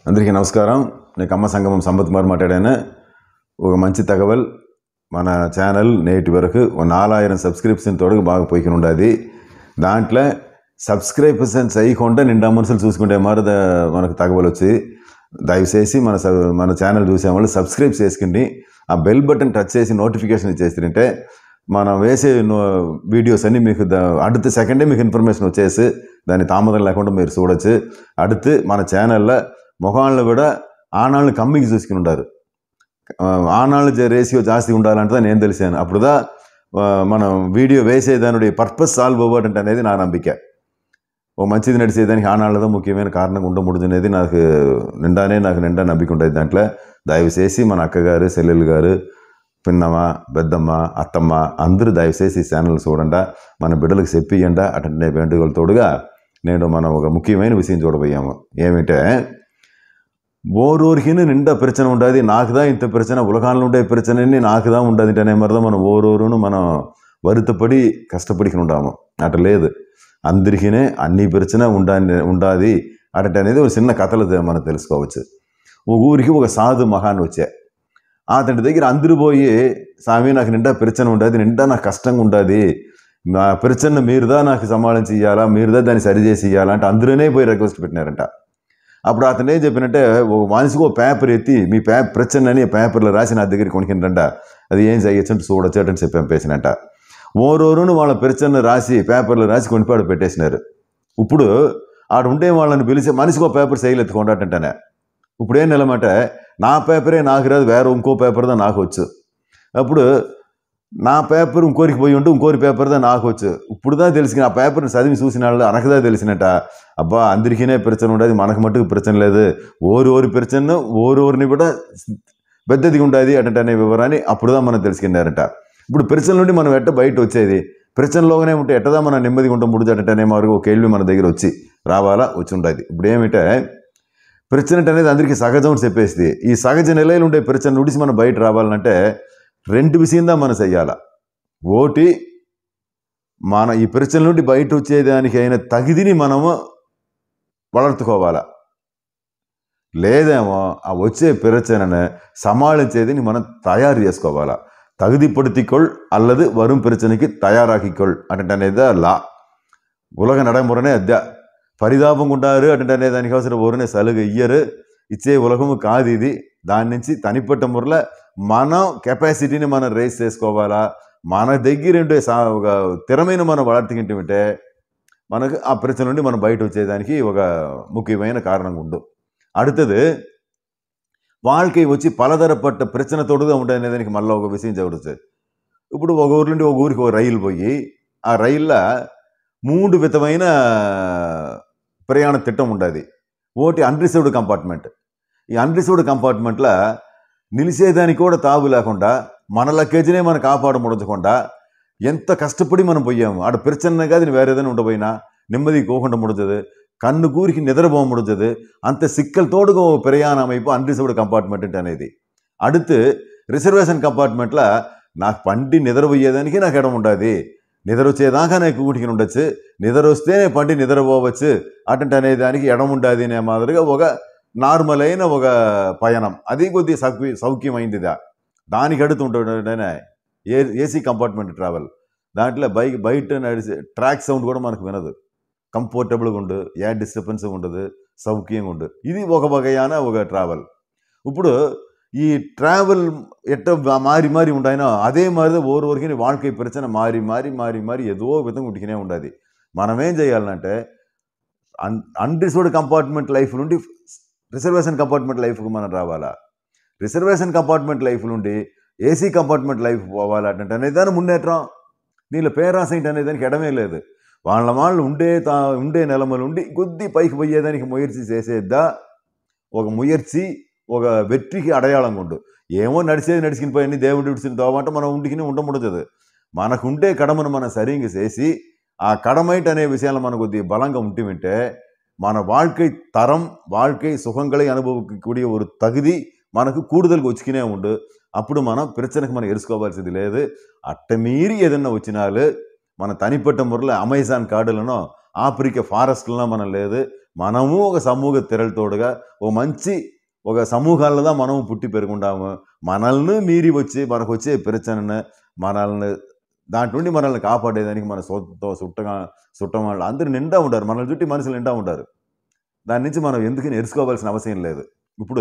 అందరికీ నమస్కారం నేను కమ్మ సంగమం సంపత్ కుమార్ మాట్లాడాను ఒక మంచి తగవల్ మన ఛానల్ నేటి వరకు ఒక నాలాయిరం సబ్స్క్రిప్షన్ తోడుగా బాగా పోయికి ఉండదు దాంట్లో సబ్స్క్రైబర్స్ చేయకుండా నిండా మనుషులు చూసుకుంటే మారు ద- మనకు తగవలు వచ్చి దయచేసి మన సబ్- మన ఛానల్ చూసే వాళ్ళు సబ్స్క్రైబ్ చేసుకుని ఆ బెల్ బటన్ టచ్ చేసి నోటిఫికేషన్ ఇచ్చేస్తుంటే మనం వేసే నో- వీడియోస్ అన్నీ మీకు ద- அடுத்த సెకండే మీకు ఇన్ఫర్మేషన్ వచ్చేసి దాని తామదం లేకుండా మీరు చూడొచ్చు அடுத்து మన ఛానల్లో మొహాలను కూడా ఆనాళ్ళు కమ్మికి చూసుకుని ఉండారు ఆ, ఆనాళ్ళు జ- రేషియో జాస్తి ఉండాలంటే నేను తెలిసాను అప్పుడుదా ఆ, మనం వీడియో వేసేదానుడి పర్పస్ సాల్వ్ అవ్వడంటే అనేది నా నம்பிక ఓ మంచిది నడిచేదానికి ఆనాళ్ళదో ముఖ్యమైన కారణం ఉండముడుదు అనేది నాకు నిండానే నాకు నిండా నమ్మిక ఉంటుంది దాంట్లో దయచేసి మన అక్కగారు చెల్లెలు గారు పిన్నమ్మ పెద్దమ్మ అత్తమ్మ అందరూ దయచేసి ఈ ఛానల్ చూడండి మన బిడ్డలకు చెప్పియండ అటెండ్ వేండుకల తోడుగా నేను మనం ఒక ముఖ్యమైన విషయం చూడబోయాము ఏమిటంటే ఓరోరికి నిండా ప్రచన ఉండదు నాకుదా ఇంత ప్రచన ఉలకాన్లు ఉండే ప్రచనని నాకుదా ఉండదు అనే మరద మనం ఓరోరును మనం వరుతపడి కష్టపడికి ఉండాము అట లేదు అందరికీనే అన్ని ప్రచన ఉండా ఉండాది అట అనేది ఒక చిన్న కథలు మనం తెలుసుకోవచ్చు ఒక ఊరికి ఒక సాధు మహాన్ వచ్చా అతని దగ్గర అందరూ పోయి స్వామి నాకు నిండా ప్రచన ఉండదు నిండా నాకు కష్టంగా ఉండదు నా ప్రచన మీరుదా నాకు సమాళించి ఇవ్వాలా మీరుదా దాన్ని సరిచేసి ఇవ్వాలా అంటే అందరూనే పోయి రిక్వెస్ట్ పెట్టినారంట అప్పుడు అతను ఏం చెప్పినట్టే ఒక మనిషికి ఒక పేపర్ ఎత్తి మీ పే ప్రచన అని పేపర్లో రాసి నా దగ్గర కొనుక్కిందంట అది ఏం చేయొచ్చు అంటే చూడొచ్చు అని చెప్పి పంపేసినట్ట ఓరోరును వాళ్ళ ప్రచన రాసి పేపర్లో రాసి కొనిపాడు పెట్టేసినారు ఇప్పుడు ఆడ ఉంటే వాళ్ళని పిలిచి మనిషికి ఒక పేపర్ సైలు ఎత్తుకుంటాటంటనే ఇప్పుడు ఏం నిలమాట నా పేపరే నాకు రాదు వేరే ఇంకో పేపర్దా నాకు వచ్చు అప్పుడు నా పేపర్ ఇంకోరికి పోయి ఉంటే ఇంకోరి పేపర్దా నాకు వచ్చు ఇప్పుడుదా తెలిసిన ఆ పేపర్ని చదివి చూసిన వాళ్ళు అనకదా తెలిసినట్ట అబ్బా అందరికీనే ప్రచన ఉండదు మనకు మట్టుకు ప్రచన లేదు ఓరి ఓరి ప్రచన ఓరి ఓరిని కూడా పెద్దది ఉండదు అటంటే అనే వివరాన్ని అప్పుడుదా మనం తెలుసుకున్నారట ఇప్పుడు ప్రచన నుండి మనం ఎట్ట బయట వచ్చేది ప్రచనలోనే ఉంటే ఎట్టదా మనం నెమ్మదిగా ఉంటాం ముడిది అటంటే అనే వరకు ఒక కేள்వి మన దగ్గర వచ్చి రావాలా వచ్చి ఉంటుంది ఇప్పుడు ఏమిటే ప్రచన అనేది అందరికీ సహజం అని చెప్పేసి ఈ సహజ నిలయలు ఉండే ప్రచన నుడిసి మనం బయట రావాలంటే రెండు విషయందా మనం చెయ్యాల ఓటి మన ఈ ప్రచన నుండి బయట వచ్చేదానికి అయిన తగిదిని మనము వளர்த்துకోవాలా లేదేమో ఆ వచ్చే பிரச்சனைను சமாளிச்சேதிని మనం తయారు చేసుకోవాలా தகுதிப்படுத்திக்கொள் அல்லது வரும் பிரச்சனைக்கு தயாராகிக்கொள் అంటే అనేది లా ఉలగ నడమురనే అద్దె పరితాపం ఉంటారు అంటే అనే దానికి అవసరం ఊరనే సలుగు ఇయ్యరు ఇచ్చే ఉలగము కాదు ఇది దాని నుంచి తనిపట్ట మురల మనం కెపాసిటీని మనం రేస్ చేసుకోవాలా మన దగ్గర ఉండే సా ఒక స్థిరమైన మనం വളർത്തിకింటే మనకు ఆ ప్రశ్న నుండి మనం బయట వచ్చేదానికి ఒక ముఖ్యమైన కారణం ఉండు அடுத்தது வாழ்க்கை వచ్చి పలదరపట్ట ప్రశ్న తోడుగా ఉంటాయనే దానికి మళ్ళీ ఒక విషయం చెబుతుంది ఇప్పుడు ఒక ఊరు నుండి ఒక ఊరికి ఒక రైలు పోయి ఆ రైల్లో మూడు విధమైన ప్రయాణ తిట్టం ఉండదు ఒకటి అన్రిసర్వ్డ్ కంపార్ట్మెంట్ ఈ అన్రిసర్వ్డ్ కంపార్ట్మెంట్లో నిలిచేదానికి కూడా తావు లేకుండా మన లగ్గేజ్నే మనం కాపాడముడచకుండా ఎంత కష్టపడి మనం పోయాము ఆడ ప్రచన్న కాదు వేరే ఏదైనా ఉండబోయినా నెమ్మది పోకుండా ముడుతుంది కన్ను కూరికి నిద్రపో ముడుతుంది అంత సిక్కలతోడుగా ఓ ప్రయాణం అయిపో అన్రిసర్వ్డ్ కంపార్ట్మెంట్ అనేది அடுத்து రిజర్వేషన్ కంపార్ట్మెంట్లో నాకు పండి నిద్ర పోయేదానికి నాకు ఎడం ఉంటుంది నిద్ర వచ్చేదాకా నాకు ఊటికి ఉండొచ్చు నిద్ర వస్తేనే పండి నిద్రపోవచ్చు అటంటి అనే దానికి ఎడం ఉంటుంది అనే మాదిరిగా ఒక నార్మల్ అయిన ఒక పయనం అది కొద్దిగా సౌక్య సౌఖ్యమైందిదా దానికి అడుగుతుంటాడనే ఏ ఏసీ కంపార్ట్మెంట్ ట్రావెల్ దాంట్లో బైక్ బయట నడిచే ట్రాక్ సౌండ్ కూడా మనకు వినదు కంఫర్టబుల్గా ఉండు ఏ డిస్టర్బెన్స్ ఉండదు సౌఖ్యంగా ఉండు ఇది ఒక వగయాన ఒక ట్రావెల్ ఇప్పుడు ఈ ట్రావెల్ ఎట్ట మారి మారి ఉంటాయినో அதே மாதிரி தான் ஒரு వరకు வாழ்க்கை பிரச்சனை మారి మారి మారి మారి ఏదో విధంగా ఉడికినే ఉండదు మనం ఏం చేయాలంటే అన్ అన్రిజర్వ్డ్ కంపార్ట్మెంట్ లైఫ్ నుండి రిజర్వేషన్ కంపార్ట్మెంట్ లైఫ్కి మనం రావాలా రిజర్వేషన్ కంపార్ట్మెంట్ లైఫ్ నుండి ఏసీ కంపార్ట్మెంట్ లైఫ్ పోవాలంటే అనేది దాని మున్నేట్రం దీనిలో పేరాసైట్ అనే దానికి ఎడమే లేదు వాళ్ళ వాళ్ళు ఉండే తా ఉండే నెలమలు ఉండి కొద్ది పైకి పోయేదానికి ముయర్చి చేసేద్దా ఒక ముయర్చి ఒక వెట్రికి అడయాళంగా ఉండు ఏమో నడిచేది నడిచిని పోయి దేవుడు విడిచిన తోమంటే మనం ఉండికిని ఉండముడదు మనకుంటే కడమను మనం సరిగ్గా చేసి ఆ கடமைட் అనే విషయాలు మన కొద్ది బలంగా ఉంటే మన வாழ்க்கை தரம் வாழ்க்கை சுகங்களை అనుభవించக்கூடிய ஒரு தகுதி మనకు కూడుదలకు వచ్చినే ఉండు అప్పుడు మనం ప్రచనకు మనం ఎరుసుకోవాల్సింది లేదు అట్టమీరి ఏదన్నా వచ్చినాలు మన తనిపట్ట మురలో అమెజాన్ కాడులను ఆఫ్రికా ఫారెస్ట్లలో మనం లేదు మనము ఒక సమూహ తెరలతోడుగా ఓ మంచి ఒక సమూహాల్లో దా మనము పుట్టి పెరుగుంటాము మనల్ని మీరి వచ్చి మనకు వచ్చే ప్రచనను మనల్ని దాంట్ నుండి మనల్ని కాపాడేదానికి మన సొంత చుట్టగా చుట్టం వాళ్ళు అందరూ నిండా ఉంటారు మనల్ని చుట్టి మనుషులు నిండా ఉంటారు దాని నుంచి మనం ఎందుకు నేర్చుకోవాల్సిన అవసరం లేదు ఇప్పుడు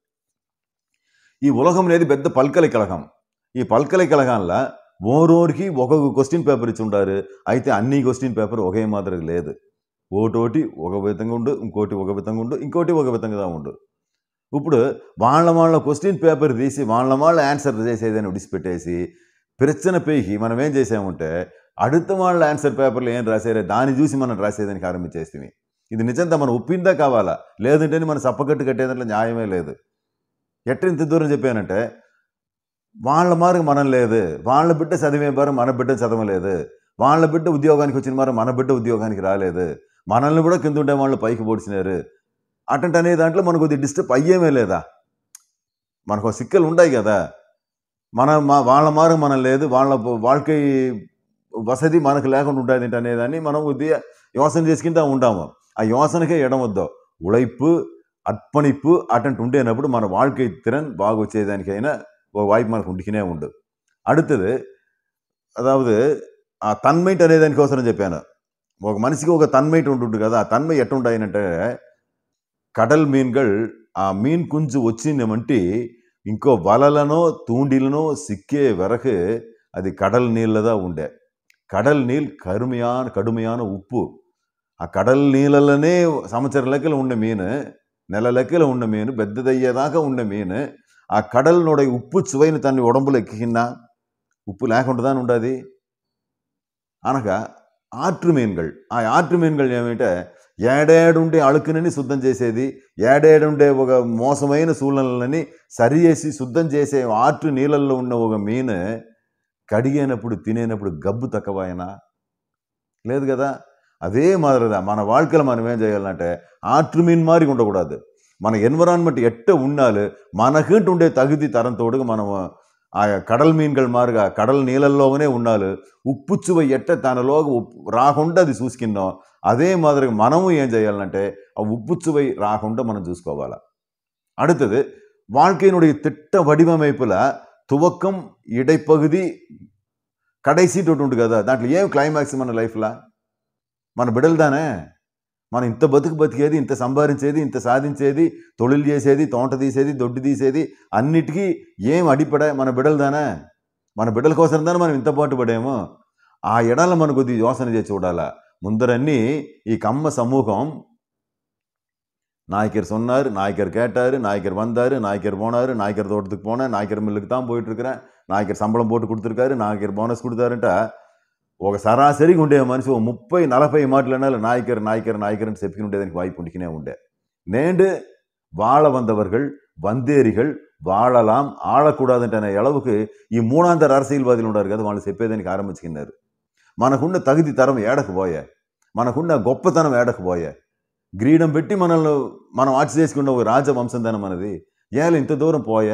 ఈ ఉలగం అనేది పెద్ద పల్కలి కలగం ఈ పల్కలి కలగంలో ఓరోరికి ఒక్కొక్క క్వశ్చన్ పేపర్ ఇచ్చి ఉంటారు అయితే అన్ని క్వశ్చన్ పేపర్ ఒకే మాదిరి లేదు ఒకటోటి ఒక విధంగా ఉండు ఇంకోటి ఒక విధంగా ఉండు ఇంకోటి ఒక విధంగా ఉండు ఇప్పుడు వాళ్ళ వాళ్ళ క్వశ్చన్ పేపర్ తీసి వాళ్ళ వాళ్ళ ఆన్సర్ చేసేదని విడిచిపెట్టేసి ప్రశ్న పేకి మనం ఏం చేసామంటే அடுத்த వాళ్ళ ఆన్సర్ పేపర్లో ఏం రాసారో దాన్ని చూసి మనం రాసేదానికి ఆరంభించేస్తుంది ఇది నిజంగా మనం ఒప్పిందా కావాలా లేదంటే మనం సప్పకట్టు కట్టేదాంట్లో న్యాయమే లేదు ఎట్ట ఇంత దూరం చెప్పానంటే వాళ్ళ మార్గం మనం లేదు వాళ్ళ బిడ్డ చదివే బారు మన బిడ్డ చదవలేదు వాళ్ళ బిడ్డ ఉద్యోగానికి వచ్చిన మారు మన బిడ్డ ఉద్యోగానికి రాలేదు మనల్ని కూడా కింద ఉండే వాళ్ళు పైకి పొడిచినారు అటంట అనే దాంట్లో మనకు కొద్దిగా డిస్టర్బ్ అయ్యేమే లేదా మనకు ఒక సిక్కలు ఉన్నాయి కదా మన మా వాళ్ళ మార్గం మనం లేదు వాళ్ళ వాళ్ళకి వసతి మనకు లేకుండా ఉంటుంది అనేదాన్ని మనం కొద్దిగా యోసన చేసుకుంటూ ఉంటాము ఆ யோசனைக்கே இடம் వద్దు உழைப்பு అర్పణిప్పు అటంటి ఉండేనప్పుడు మన வாழ்க்கை திறன் బాగా వచ్చేదానికైనా ఒక వాய்ப்பு మనకు ఉండికినే ఉండు அடுத்தது అదావదు ఆ తన్మైట్ అనే దానికోసం చెప్పాను ఒక మనిషికి ఒక తన్మైట్ ఉంటుండు కదా ఆ తన్మై ఎట్టుంటాయనంటే కడల్ మీన్கள் ఆ மீன் குஞ்சு వచ్చిందేమంటే ఇంకో వలలనో తూండిలనో సిక్కే వరకు అది கடல் நீரில் தான் ఉండే கடல் நீர் கருமையான கடுமையான உப்பு ఆ కడల్ నీళ్ళలోనే సంవత్సర లెక్కలు ఉండే మీను నెల లెక్కలు ఉండే మీను పెద్దదయ్యేదాకా ఉండే మీను ఆ కడల్నుடைய ఉప్పు చువైన తన్ని ఉడంబులు ఎక్కినా ఉప్పు లేకుండా ఉండదు అనగా ఆట్రు మీన్கள் ఆ ఆట్రు మీన్கள் ఏమిటంటే ఏడేడుండే అழுకునని శుద్ధం చేసేది ఏడేడుండే ఒక మోసమైన సూచనలని సరి చేసి శుద్ధం చేసే ఆట్రు నీళ్ళల్లో ఉన్న ఒక మీను కడిగేనప్పుడు తినేనప్పుడు గబ్బు తక్కువైనా లేదు కదా அதே மாதிரி தான் మన வாழ்க்கையில் మనం ఏం చేయాలంటే ఆట్రు మీన్ మారి ఉండకూడదు మన ఎన్విరాన్మెంట్ ఎట్ట ఉండాలి మనకంటూ ఉండే తగుది తరంతోడుగా మనం ఆ కడల్ మీన్கள் మారుగా కడల్ నీళ్ళల్లోనే ఉండాలి ఉప్పు చువ ఎట్ట తనలో ఉప్పు రాకుండా అది చూసుకున్నాం అదే మాదిరిగా మనము ఏం చేయాలంటే ఆ ఉప్పు చువై రాకుండా మనం చూసుకోవాలి அடுத்தது வாழ்க்கையினுடைய திட்ட வடிவமைப்புல துவக்கம் இடைப்பகுதி కడైసీ తోటి ఉంటుంది కదా దాంట్లో ఏం క్లైమాక్స్ మన లైఫ్లో మన బిడ్డలు దానే మనం ఇంత బతుకు బతికేది ఇంత సంపాదించేది ఇంత సాధించేది తొలిలు చేసేది తోట తీసేది దొడ్డు తీసేది అన్నిటికీ ఏం అడిపడ మన బిడ్డలు దానే మన బిడ్డల కోసం దానే మనం ఇంత పాటు పడేమో ఆ ఎడాల మన కొద్ది యోసన చేసి చూడాలా ముందరన్నీ ఈ కమ్మ సమూహం நாய்க்கர் சொன்னார் நாய்க்கர் கேட்டார் நாய்க்கர் வந்தார் நாய்க்கர் போனார் நாய்க்கர் தோட்டத்துக்கு போனேன் நாய்க்கர் மில்லுக்கு தான் போயிட்டுருக்கிறேன் నాయకర్ సంబళం పోటు கொடுத்துருக்காரு నాయకర్ బోనస్ கொடுத்தாருంట ఒక సరాసరిగా ఉండే మనిషి ఒక ముప్పై నలభై మాటలనాలు నాయకర్ నాయకర్ నాయకర్ అని చెప్పుకుని ఉండేదానికి వాய்ப்பு ఉండికినే ఉండే నేండు வாழ வந்தவர்கள் வந்தேரிகள் வாழலாம் ఆడకూడదంటే அளவுக்கு ఈ మూడాంతర அரசியல்வாదులు ఉన్నారు కదా వాళ్ళు చెప్పేదానికి ఆరంభించుకున్నారు మనకున్న తగిది తరం ఏడకు పోయే మనకున్న గొప్పతనం ఏడకు పోయే గ్రీడం పెట్టి మనల్ని మనం ఆచి చేసుకున్న ఒక రాజవంశం దానం మనది ఏళ్ళ ఇంత దూరం పోయే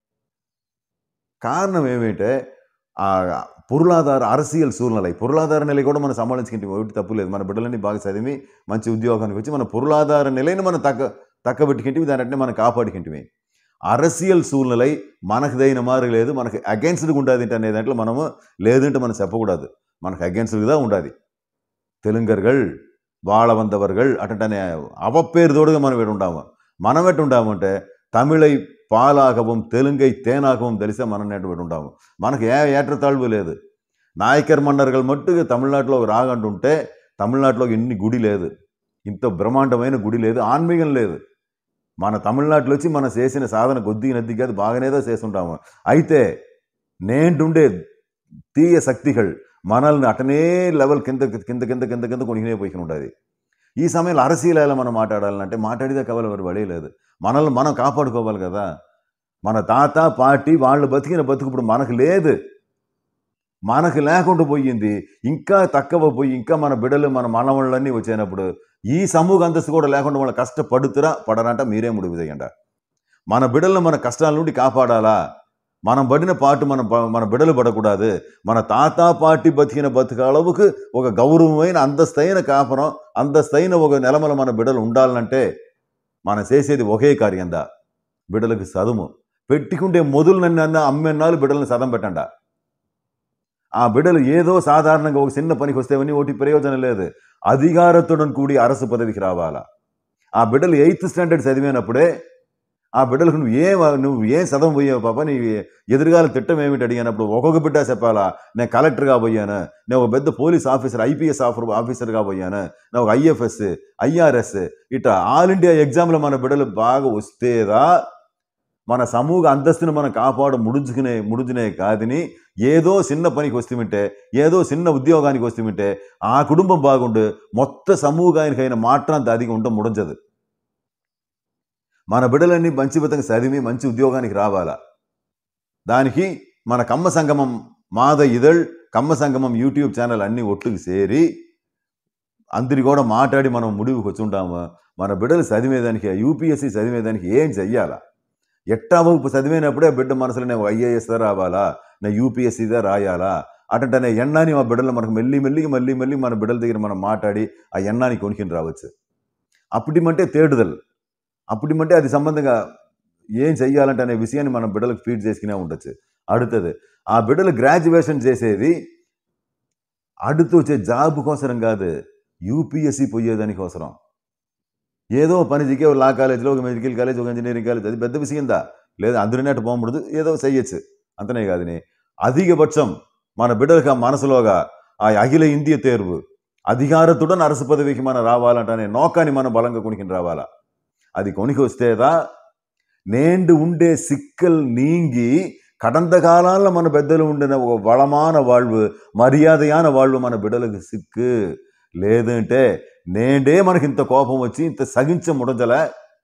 కారణం ఏమిటంటే ఆ పొరులాధార అరసీయల్ సూழ்நிலை పొరులాధార నిலை కూడా మనం సమాளிంచుకుంటే ఒకటి తప్పు లేదు మన బిడ్డలని బాగా చదివి మంచి ఉద్యోగానికి వచ్చి మన పొరులాధార నిலைని మనం తక్క తక్కబెట్టుకుంటే దాని అంటే మనం కాపాడుకుంటే అరసీయల్ సూழ்நிலை మనకు దైన మారు లేదు మనకు అగెన్స్డ్గా ఉంటుంది అనే దాంట్లో మనము లేదంటే మనం చెప్పకూడదు మనకు అగెన్స్డ్గా ఉండాలి తెలుంగర్గల్ వాళ వందవర్గల్ అటంటనే అవப்பேరుதோடுగా మనం ఎటు ఉంటాము మనం ఎటు ఉంటామంటే తమిళై పాలాகவும் தெலுங்கை தேனாகவும் తెలిసే మనం నేటి ఉంటాము మనకు ఏ ఏற்றத்தாழ்வு లేదు నాయకర్ మన్నర్గల్ మట్టుకు తమిళనాడులో ఒక రాగంటుంటే తమిళనాడులో ఇన్ని గుడి లేదు ఇంత బ్రహ్మాండమైన గుడి లేదు ఆన్మీకం లేదు మన తమిళనాడులో వచ్చి మనం చేసిన సాధన కొద్ది నద్ది కాదు బాగానేదో చేస్తుంటాము అయితే నేంటుండే తీయ శక్తిகள் మనల్ని అటనే లెవెల్ కింద కింద కింద కింద కింద కొనిగినే పోయి ఉండదు ఈ సమయంలో అరసీలు ఎలా మనం మాట్లాడాలంటే మాట్లాడితే కవల వారు పడేయలేదు మనల్ని మనం కాపాడుకోవాలి కదా మన తాత పాటి వాళ్ళు బతికిన బతుకు ఇప్పుడు మనకు లేదు మనకు లేకుండా పోయింది ఇంకా తక్కువ పోయి ఇంకా మన బిడ్డలు మన మనవాళ్ళన్నీ వచ్చేటప్పుడు ఈ సమూహ అంతస్తు కూడా లేకుండా వాళ్ళు కష్టపడుతురా పడరంట మీరే ముడుగు చేయండి మన బిడ్డలను మన కష్టాల నుండి కాపాడాలా మనం పడిన పాటు మన ప- మన బిడలు పడకూడదు మన తాత పాటి బతికిన బతుక அளவுకు ఒక గౌరవమైన అంతస్తైన కాపురం అంతస్తైన ఒక నెలమల మన బిడలు ఉండాలంటే మనం చేసేది ఒకే కార్యందా బిడలకు చదువు పెట్టుకుంటే మొదలు నన్ను అమ్మెన్నాళ్ళు బిడ్డలను సదం పెట్టండ ఆ బిడ్డలు ఏదో సాధారణంగా ఒక చిన్న పనికి వస్తేవని ఒకటి ప్రయోజనం లేదు అధికారத்துடன் కూడి అరసు పదవికి రావాలా ఆ బిడ్డలు ఎయిత్ స్టాండర్డ్ చదివినప్పుడే ఆ బిడ్డలకు నువ్వు ఏం నువ్వు ఏం చదవం పోయావు పాప నీ ఎదురుగాల తిట్టం ఏమిటి అడిగినప్పుడు ఒక్కొక్క బిడ్డ చెప్పాలా నేను కలెక్టర్గా పోయాను నేను ఒక పెద్ద పోలీస్ ఆఫీసర్ ఐపీఎస్ ఆఫర్ ఆఫీసర్గా పోయాను నేను ఒక ఐఎఫ్ఎస్ ఐఆర్ఎస్ ఇట్లా ఆల్ ఇండియా ఎగ్జామ్లో మన బిడ్డలు బాగా వస్తేదా మన సమూహ అంతస్తును మనం కాపాడు ముడుచుకునే ముడుచునే కాదని ఏదో చిన్న పనికి వస్తుంటే ఏదో చిన్న ఉద్యోగానికి వస్తుంటే ఆ కుటుంబం బాగుండు మొత్త సమూహానికైన మాట్రంత అదిగా ఉండడం ముడించదు మన బిడ్డలన్నీ మంచి విధంగా చదివి మంచి ఉద్యోగానికి రావాలా దానికి మన కమ్మ సంగమం మాద ఇదళ్ కమ్మ సంగమం యూట్యూబ్ ఛానల్ అన్నీ ఒట్టుకు చేరి అందరి కూడా మాట్లాడి మనం ముడికి వచ్చుంటాము మన బిడ్డలు చదివేదానికి యూపీఎస్సీ చదివేదానికి ఏం చెయ్యాలా ఎట్టా వరకు చదివినప్పుడే బిడ్డ మనసులో నేను ఐఏఎస్ రావాలా నేను యూపీఎస్సీదా రాయాలా అటంటే ఎన్నాని మా బిడ్డలు మనకు మెల్లి మెల్లిగి మళ్ళీ మళ్ళీ మన బిడ్డల దగ్గర మనం మాట్లాడి ఆ ఎన్నాని కొనుక్కిని రావచ్చు అప్పటిమంటే తేడుదలు అప్పటిమంటే అది సంబంధంగా ఏం చెయ్యాలంటే అనే విషయాన్ని మనం బిడ్డలకు ఫీడ్ చేసుకునే ఉండొచ్చు అడుగుతుంది ఆ బిడ్డలు గ్రాడ్యుయేషన్ చేసేది అడుతూ వచ్చే జాబ్ కోసరం కాదు యూపీఎస్సీ పోయేదాని కోసరం ఏదో పని దిగే లా కాలేజీలో ఒక మెడికల్ కాలేజ్ ఒక ఇంజనీరింగ్ కాలేజ్ అది పెద్ద విషయందా లేదా అందరినట్టు పోకూడదు ఏదో చెయ్యొచ్చు అంతనే కాదని అధికపక్షం మన బిడ్డలకు ఆ మనసులోగా ఆ అఖిల ఇండియ తేర్వు అధికారతుడని అరసు పదవికి మనం రావాలంటే నౌకాన్ని మనం బలంగా కొనికిని రావాలా అది కొనికి వస్తేదా నేండు ఉండే సిక్కల్ నీంగి கடந்த காலால మన పెద్దలు ఉండిన ఒక బలమాన వాళ్ళు మర్యాదయాన వాళ్ళు మన బిడ్డలకు సిక్కు లేదంటే నేడే మనకి ఇంత కోపం వచ్చి ఇంత సగించ ముడజల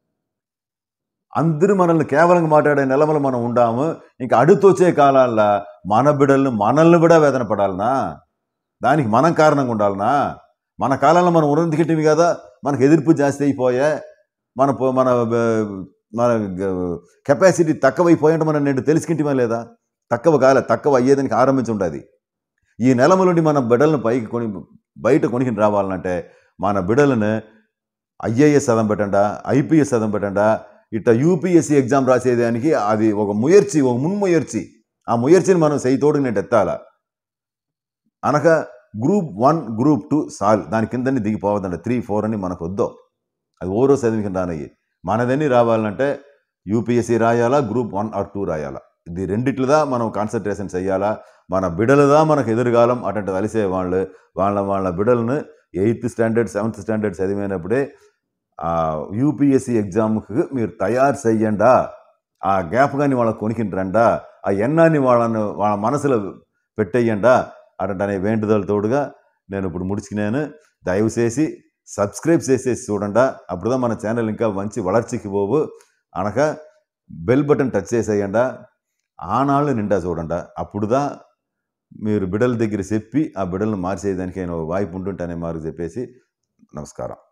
అందరూ మనల్ని కేవలంగా మాట్లాడే నిలమలు మనం ఉండాము ఇంకా అడుతొచ్చే కాలాల్లో మన బిడ్డలను మనల్ని కూడా వేదన పడాలనా దానికి మనం కారణంగా ఉండాలనా మన కాలంలో మనం ఉన్నందుకెట్టివి కదా మనకు ఎదిర్పు జాస్తి అయిపోయా మన పో- మన ఆ, మన కెపాసిటీ తక్కువైపోయాయంటే మనం నేను తెలుసుకుంటామా లేదా తక్కువ కాలే తక్కువ అయ్యేదానికి ఆరంభించి ఉంటుంది ఈ నెలమ నుండి మన బిడ్డలను పైకి కొని బయట కొనికి రావాలంటే మన బిడ్డలను ఐఏఎస్ చదవం పెట్టండ ఐపీఎస్ చదవం పెట్టండ ఇట్లా యూపీఎస్సీ ఎగ్జామ్ రాసేదానికి అది ఒక ముయర్చి ఒక మున్ముయర్చి ఆ ముయర్చిని మనం సైతోడు నేను ఎత్తాల అనగా గ్రూప్ వన్ గ్రూప్ టూ సాల్ దాని కిందని దిగిపోవద్దంట త్రీ ఫోర్ అని మనకు వద్దు అది ఓరో చదివికి రానయ్యి మనదని రావాలంటే యూపీఎస్సీ రాయాలా గ్రూప్ వన్ ఆర్ టూ రాయాలా ఇది రెండిట్లదా మనం కాన్సన్ట్రేషన్ చేయాలా మన బిడలదా మనకు ఎదురుగాలం అటువంటి కలిసే వాళ్ళు వాళ్ళ వాళ్ళ బిడలను ఎయిత్ స్టాండర్డ్ సెవెంత్ స్టాండర్డ్ చదివినప్పుడే ఆ యూపీఎస్సీ ఎగ్జామ్కి మీరు తయారు చెయ్యండా ఆ గ్యాప్ కానీ వాళ్ళకి కొనికిని రండా ఆ ఎన్నాన్ని వాళ్ళను వాళ్ళ మనసులో పెట్టేయండా అటువంటి వేంటుదల తోడుగా నేను ఇప్పుడు ముడుచుకున్నాను దయవుచేసి సబ్స్క్రైబ్ చేసేసి చూడండి అప్పుడుదా మన ఛానల్ ఇంకా మంచి వளர்ச்சிకి పోవు అనక బెల్ బటన్ టచ్ చేసేయండి ఆనాళ్ళు నిండా చూడండి అప్పుడుదా మీరు బిడల దగ్గర చెప్పి ఆ బిడలను మార్చేయడానికి ఆయన వాయిపు ఉంటుంటే అనే మారు చెప్పేసి నమస్కారం